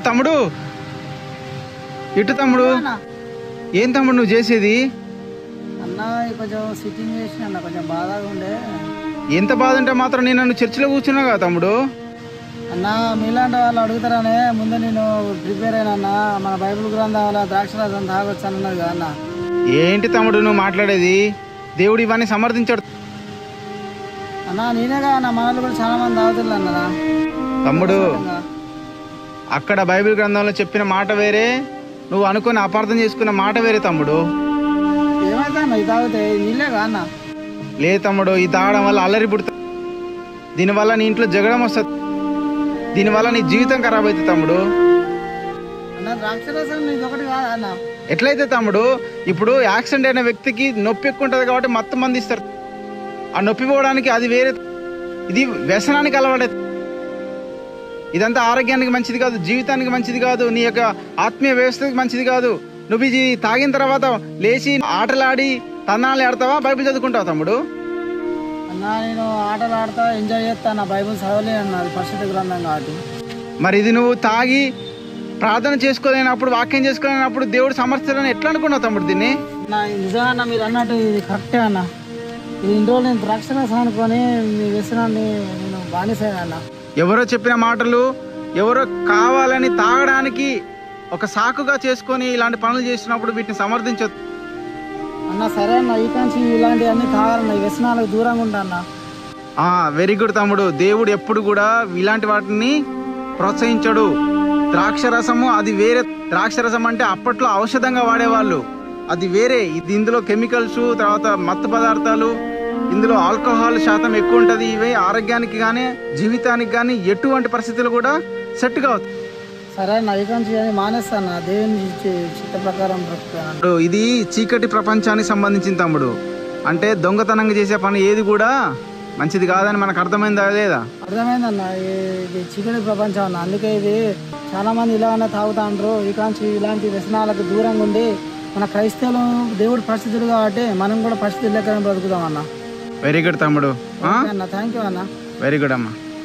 తమ్ముడు ఇటు తమ్ముడు అన్న ఏం తమ్ముడు నువ్వు చేసేది అన్న ఇది కొంచెం సిట్టింగ్ చేసిన అన్న కొంచెం బాధగా ఉండే ఎంత బాధ ఉంటే మాత్రం నేను నన్ను చర్చిలో కూర్చున్నా కదా తమ్ముడు అన్న మీలాంటి వాళ్ళు అడుగుతారనే ముందు నేను ప్రిపేర్ అయినా అన్న మన బైబిల్ గ్రంథాల ద్రాక్షరాజం తాగొచ్చు అన్నది కదా అన్న ఏంటి తమ్ముడు నువ్వు మాట్లాడేది దేవుడు ఇవన్నీ సమర్థించాడు అన్న నేనే కదా అన్న మనల్ని కూడా చాలా మంది తాగుతున్నారు అన్నదా తమ్ముడు అక్కడ బైబిల్ గ్రంథంలో చెప్పిన మాట వేరే నువ్వు అనుకుని అపార్థం చేసుకున్న మాట వేరే తమ్ముడు ఏమైతే అన్న ఇది తాగితే నీళ్ళే కదా అన్న లే తమ్ముడు ఈ తాగడం వల్ల అల్లరి పుడతా దీనివల్ల నీ ఇంట్లో జగడం వస్తుంది దీనివల్ల నీ జీవితం ఖరాబ్ అవుతుంది తమ్ముడు అన్న ద్రాక్షరసం ఇది ఒకటి కాదా అన్న ఎట్లయితే తమ్ముడు ఇప్పుడు యాక్సిడెంట్ అయిన వ్యక్తికి నొప్పి ఎక్కువ ఉంటుంది కాబట్టి మత్తు మంది ఇస్తారు ఆ నొప్పి పోవడానికి అది వేరే ఇది వ్యసనానికి అలవాడే ఇదంతా ఆరోగ్యానికి మంచిది కాదు జీవితానికి మంచిది కాదు నీ యొక్క ఆత్మీయ వ్యవస్థకి మంచిది కాదు నువ్వు ఇది తాగిన తర్వాత లేచి ఆటలాడి తన్నాలు ఆడతావా బైబిల్ చదువుకుంటావా తమ్ముడు అన్న నేను ఆటలు ఆడతా ఎంజాయ్ చేస్తా నా బైబిల్ చదవలే అన్న అది పరిశుద్ధ గ్రంథం కాబట్టి మరి ఇది నువ్వు తాగి ప్రార్థన చేసుకోలేనప్పుడు వాక్యం చేసుకోలేనప్పుడు దేవుడు సమర్థులని ఎట్లా అనుకున్నావు తమ్ముడు దీన్ని నా నిజంగా అన్న మీరు అన్నట్టు ఇది కరెక్టే అన్న ఇది ఇన్ని రోజులు నేను ద్రాక్షరసం అనుకొని మీ వ్యసనాన్ని నేను బానిసాను అన్న ఎవరో చెప్పిన మాటలు ఎవరో కావాలని తాగడానికి ఒక సాకుగా చేసుకొని ఇలాంటి పనులు చేసినప్పుడు వీటిని సమర్థించొద్దు అన్న సరే అన్న ఈ కాంచి ఇలాంటివన్నీ తాగాలన్న ఈ వ్యసనాలకు దూరంగా ఉంటా అన్న వెరీ గుడ్ తమ్ముడు దేవుడు ఎప్పుడు కూడా ఇలాంటి వాటిని ప్రోత్సహించడు ద్రాక్ష రసము అది వేరే ద్రాక్ష రసం అంటే అప్పట్లో ఔషధంగా వాడేవాళ్ళు అది వేరే ఇది ఇందులో కెమికల్స్ తర్వాత మత్తు పదార్థాలు ఇందులో ఆల్కహాల్ శాతం ఎక్కువ ఉంటుంది ఇవి ఆరోగ్యానికి కానీ జీవితానికి కానీ ఎటువంటి పరిస్థితులు కూడా సెట్ కావు సరే అన్న ఈ కాంచి అని మానేస్తా అన్న దేవుని చి- చిత్త ప్రకారం బ్రతుకుతాను తమ్ముడు, ఇది చీకటి ప్రపంచానికి సంబంధించిన తమ్ముడు అంటే దొంగతనంగా చేసే పని ఏది కూడా మంచిది కాదని మనకు అర్థమైందా లేదా అర్థమైందన్న ఈ- ఇది చీకటి ప్రపంచం అన్న అందుకే ఇది చాలా మంది ఇలానే తాగుతా అంటారు ఈ కాంచి ఇలాంటి వ్యసనాలకు దూరంగా ఉండి మన క్రైస్తవులు దేవుడు పరిస్థితులు కాబట్టి మనం కూడా పరిస్థితులు లెక్కనే బ్రతుకుతాం అన్న వెరీ గుడ్ తమ్ముడు ఓకే అన్న థ్యాంక్ యూ అన్న వెరీ గుడ్ అమ్మా